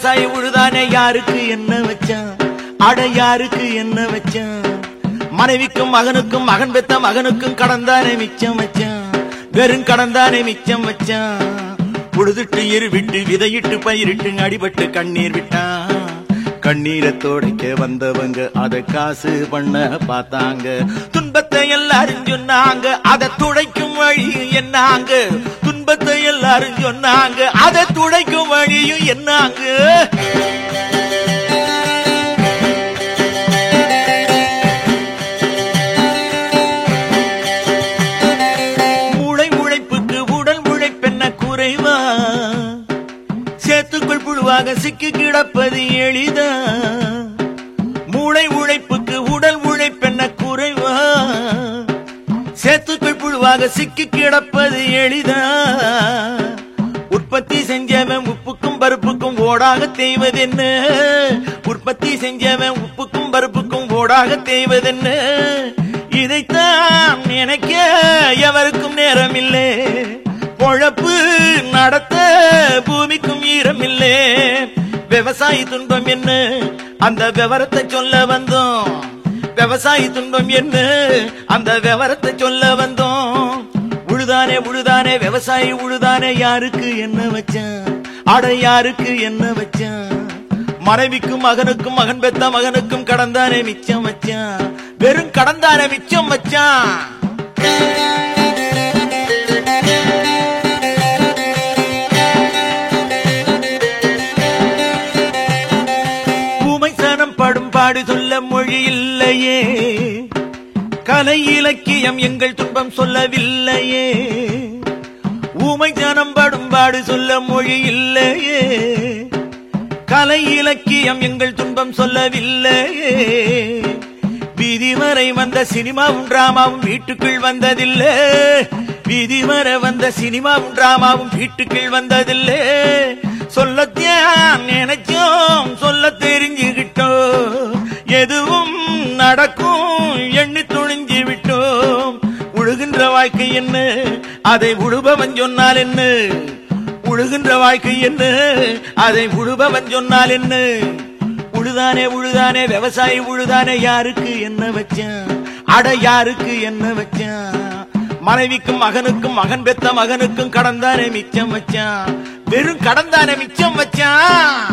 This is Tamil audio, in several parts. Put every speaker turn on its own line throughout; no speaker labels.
விவசாயி உழுதானே யாருக்கு என்ன வச்சான் அட யாருக்கு என்ன வச்சான் மனைவிக்கும் மகனுக்கும் மகன் பெத்த மகனுக்கும் கடந்தானே மிச்சம் வச்சான் வெறும் கடந்தானே மிச்சம் வச்சான் உழுதுட்டு இருவிட்டு விதையிட்டு பயிரிட்டு அடிபட்டு கண்ணீர் விட்டான் கண்ணீரை துடைக்க வந்தவங்க அத காசு பண்ண பார்த்தாங்க துன்பத்தை எல்லாரும் சொன்னாங்க அதை துடைக்கும் வழியும் என்னாங்க துன்பத்தை எல்லாரும் சொன்னாங்க அதை துடைக்கும் வழியும் என்னாங்க மூளை உழைப்புக்கு உடல் உழைப்பென்ன குறைவா சேத்துக்குள் புழுவாக சிக்கி கிடப்பது எளிதா மூளை உழைப்புக்கு உடல் உழைப்பென்ன குறைவா சேத்துக்குள் புழுவாக சிக்கி கிடப்பது எளிதா உற்பத்தி செஞ்சவன் உப்புக்கும் பருப்புக்கும் ஓடாக தேய்வதென்ன உற்பத்தி செஞ்சவன் உப்புக்கும் பருப்புக்கும் ஓடாக தேய்வதென்ன இதைத்தான் நினைக்க எவருக்கும் நேரமில்லை பொழப்பு நடத்த பூமிக்கும் ஈரமில்லை விவசாயி துன்பம் என்ன அந்த விவரத்தை சொல்ல வந்தோம் விவசாயி துன்பம் என்ன அந்த விவரத்தை சொல்ல வந்தோம் உழுதானே உழுதானே விவசாயி உழுதானே யாருக்கு என்ன வச்சான் அட யாருக்கு என்ன வச்சான் மனைவிக்கும் மகனுக்கும் மகன் பெத்த மகனுக்கும் கடந்தானே மிச்சம் வச்சான் வெறும் கடந்தானே மிச்சம் வச்சான் பூமை சனம் படும் பாடு சொல்ல மொழி இல்லையே கலை இலக்கியம் எங்கள் துன்பம் சொல்லவில்லையே ஊமை ஜனம் படும் பாடு சொல்ல மொழி இல்லையே கலை இலக்கியம் எங்கள் துன்பம் சொல்லவில்லையே வீதி வரை வந்த சினிமாவும் டிராமாவும் வீட்டுக்குள் வந்ததில்லை வீதி வரை வந்த சினிமாவும் டிராமாவும் வீட்டுக்குள் வந்ததில்லை சொல்லத்தான் நினைச்சோம் சொல்ல தெரிஞ்சுகிட்டோம் எதுவும் நடக்கும் எண்ணி துணிஞ்சு விட்டோம் உழுகின்ற வாழ்க்கை என்ன அதை உழுபவன் சொன்னால் என்ன உழுகின்ற வாழ்க்கை என்ன அதை உழுபவன் சொன்னால் என்ன உழுதானே உழுதானே விவசாயி உழுதானே யாருக்கு என்ன வச்சான் அட யாருக்கு என்ன வச்சான் மனைவிக்கும் மகனுக்கும் மகன் பெத்த மகனுக்கும் கடந்தானே மிச்சம் வச்சான் வெறும் கடந்தானே மிச்சம் வச்சான்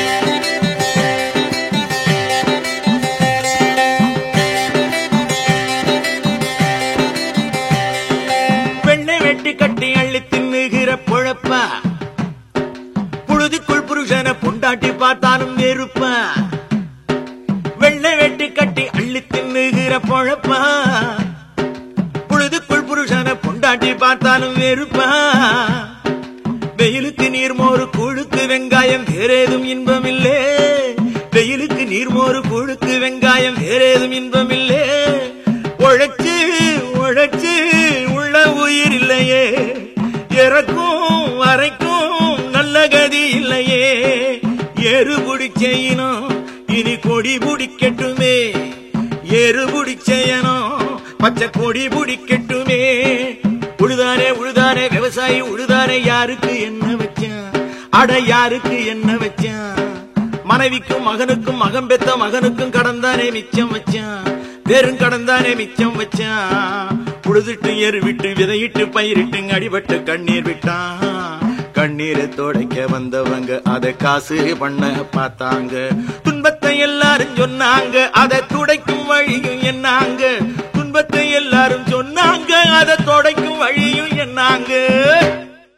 பெண்ணை வெட்டி கட்டி அள்ளி தின்னுகிற பொழப்பா புழுதிக்குள் புருஷனை பொண்டாட்டி பார்த்தாலும் வெறுப்பா வெள்ளை வெட்டி கட்டி அள்ளி தின்னுகிற பொழப்பா புழுதிக்குள் புருஷனை பொண்டாட்டி பார்த்தாலும் வெறுப்பா வெயிலுக்கு நீர்மோறு கூழுக்கு வெங்காயம் வேறேதும் இன்பமில்லே வெயிலுக்கு நீர்மோறு கூழுக்கு வெங்காயம் வேறேதும் இன்பமில்லே உழைச்சு உழைச்சு உள்ள உயிர் இல்லையே இறக்கும் வரைக்கும் நல்ல கதி இல்லையே எருபுடி செய்யணும் இனி கொடி பிடிக்கட்டுமே எருபுடி செய்யணும் பச்சை கொடி பிடிக்கட்டுமே உழுதானே உழுதானே விவசாயி உழுதானே யாருக்கு என்ன வச்சான் அட யாருக்கு என்ன வச்சான் மனைவிக்கும் மகனுக்கும் மகன் பெத்த மகனுக்கும் கடந்தானே மிச்சம் வச்சான் வெறும் கடந்தானே மிச்சம் வச்சான் உழுதுட்டு எருவிட்டு விதையிட்டு பயிரிட்டு அடிபட்டு கண்ணீர் விட்டான் கண்ணீரை துடைக்க வந்தவங்க அதை காசு பண்ண பார்த்தாங்க துன்பத்தை எல்லாரும் சொன்னாங்க அதை துடைக்கும் வழியும் என்னாங்க துன்பத்தை எல்லாரும் சொன்னாங்க அதை துடைக்கும் வழியும் என்னாங்க